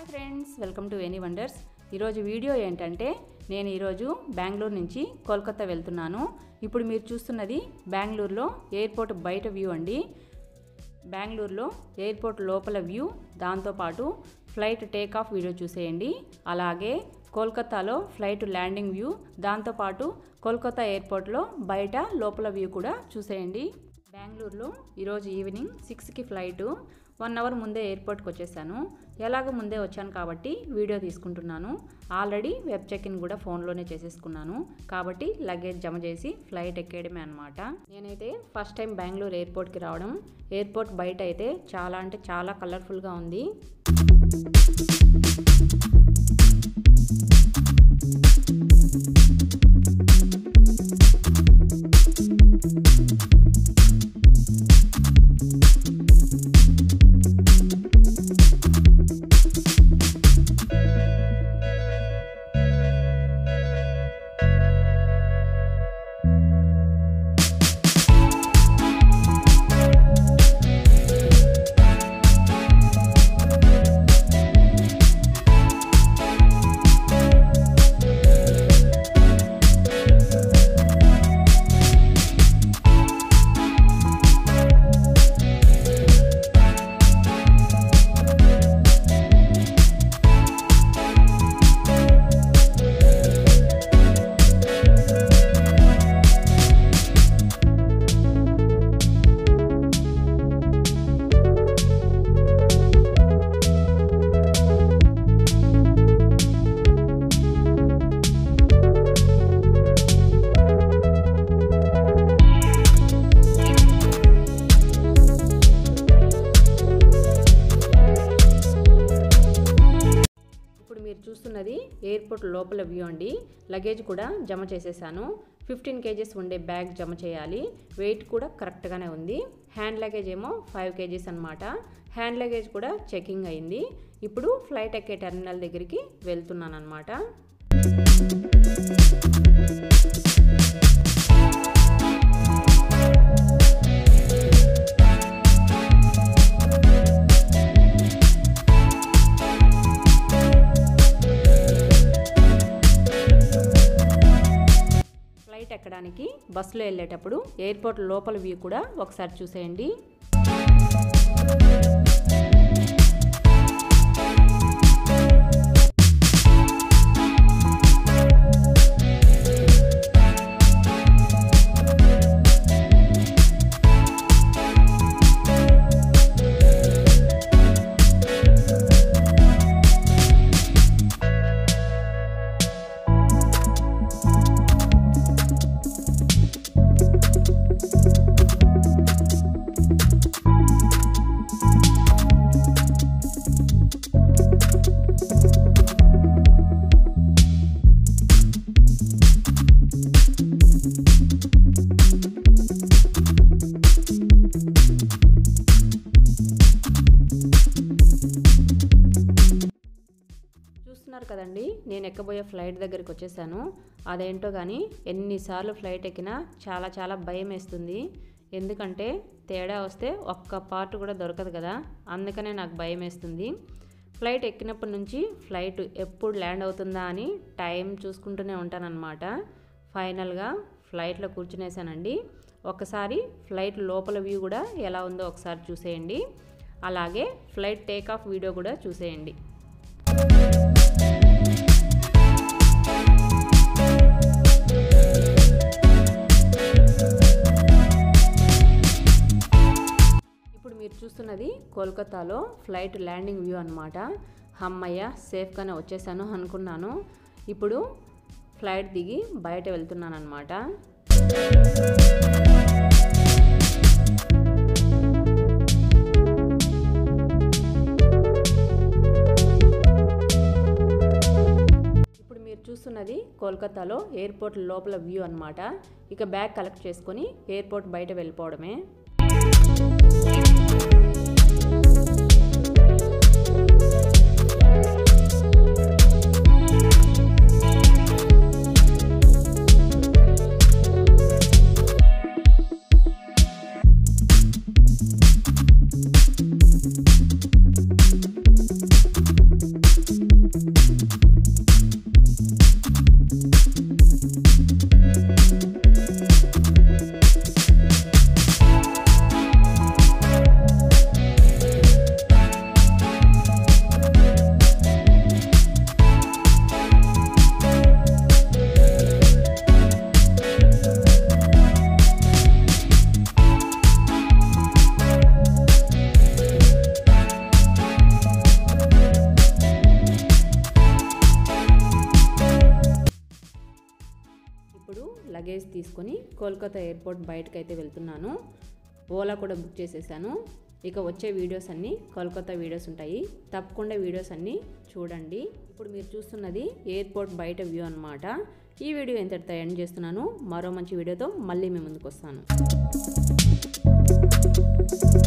hi friends welcome to any wonders ఈరోజు video ఏంటంటే నేను ఈరోజు బెంగళూరు నుంచి కోల్కతా వెళ్తున్నాను ఇప్పుడు మీరు చూస్తున్నది బెంగళూరులో ఎయిర్పోర్ట్ బయట వ్యూ అండి బెంగళూరులో ఎయిర్పోర్ట్ లోపల వ్యూ దాంతోపాటు ఫ్లైట్ టేక్ ఆఫ్ వీడియో చూసేయండి అలాగే కోల్కతాలో ఫ్లైట్ ల్యాండింగ్ వ్యూ దాంతోపాటు కోల్కతా ఎయిర్పోర్ట్లో బయట లోపల వ్యూ కూడా చూసేయండి బెంగళూరులో ఈరోజు ఈవినింగ్ సిక్స్కి ఫ్లైట్ వన్ అవర్ ముందే ఎయిర్పోర్ట్కి వచ్చేసాను ఎలాగో ముందే వచ్చాను కాబట్టి వీడియో తీసుకుంటున్నాను ఆల్రెడీ వెబ్ చెక్ ఇన్ కూడా ఫోన్లోనే చేసేసుకున్నాను కాబట్టి లగేజ్ జమ చేసి ఫ్లైట్ ఎక్కేయడమే అనమాట నేనైతే ఫస్ట్ టైం బెంగళూరు ఎయిర్పోర్ట్కి రావడం ఎయిర్పోర్ట్ బయట అయితే చాలా అంటే చాలా కలర్ఫుల్గా ఉంది ఇప్పుడు మీరు చూస్తున్నది ఎయిర్పోర్ట్ లోపల వ్యూ అండి లగేజ్ కూడా జమ చేసేసాను ఫిఫ్టీన్ కేజెస్ ఉండే బ్యాగ్ జమ చేయాలి వెయిట్ కూడా కరెక్ట్గానే ఉంది హ్యాండ్ లగేజ్ ఏమో ఫైవ్ కేజీస్ అనమాట హ్యాండ్ లగేజ్ కూడా చెకింగ్ అయింది ఇప్పుడు ఫ్లైట్ ఎక్కే టెర్మినల్ దగ్గరికి వెళ్తున్నాను అనమాట ఫ్లైట్ ఎక్కడానికి బస్సులో వెళ్ళేటప్పుడు ఎయిర్పోర్ట్ లోపల వ్యూ కూడా ఒకసారి చూసేయండి చూస్తున్నారు కదండి నేను ఎక్కబోయే ఫ్లైట్ దగ్గరికి వచ్చేసాను అదేంటో కానీ ఎన్నిసార్లు ఫ్లైట్ ఎక్కినా చాలా చాలా భయం వేస్తుంది ఎందుకంటే తేడా వస్తే ఒక్క పార్ట్ కూడా దొరకదు కదా అందుకనే నాకు భయం వేస్తుంది ఫ్లైట్ ఎక్కినప్పటి నుంచి ఫ్లైట్ ఎప్పుడు ల్యాండ్ అవుతుందా అని టైం చూసుకుంటూనే ఉంటానన్నమాట ఫైనల్గా ఫ్లైట్లో కూర్చునేసానండి ఒకసారి ఫ్లైట్ లోపల వ్యూ కూడా ఎలా ఉందో ఒకసారి చూసేయండి అలాగే ఫ్లైట్ టేక్ ఆఫ్ వీడియో కూడా చూసేయండి ఇప్పుడు మీరు చూస్తున్నది కోల్కతాలో ఫ్లైట్ ల్యాండింగ్ వ్యూ అనమాట అమ్మయ్య సేఫ్గానే వచ్చేసాను అనుకున్నాను ఇప్పుడు ఫ్లైట్ దిగి బయట వెళ్తున్నాను అనమాట ఇప్పుడు మీరు చూస్తున్నది కోల్కతాలో ఎయిర్పోర్ట్ లోపల వ్యూ అనమాట ఇక బ్యాగ్ కలెక్ట్ చేసుకొని ఎయిర్పోర్ట్ బయట వెళ్ళిపోవడమే లగేజ్ తీసుకొని కోల్కతా ఎయిర్పోర్ట్ బయటకు అయితే వెళ్తున్నాను ఓలా కూడా బుక్ చేసేసాను ఇక వచ్చే వీడియోస్ అన్నీ కోల్కతా వీడియోస్ ఉంటాయి తప్పకుండా వీడియోస్ అన్నీ చూడండి ఇప్పుడు మీరు చూస్తున్నది ఎయిర్పోర్ట్ బయట వ్యూ అనమాట ఈ వీడియో ఎంతటితో ఎండ్ చేస్తున్నాను మరో మంచి వీడియోతో మళ్ళీ మీ ముందుకు వస్తాను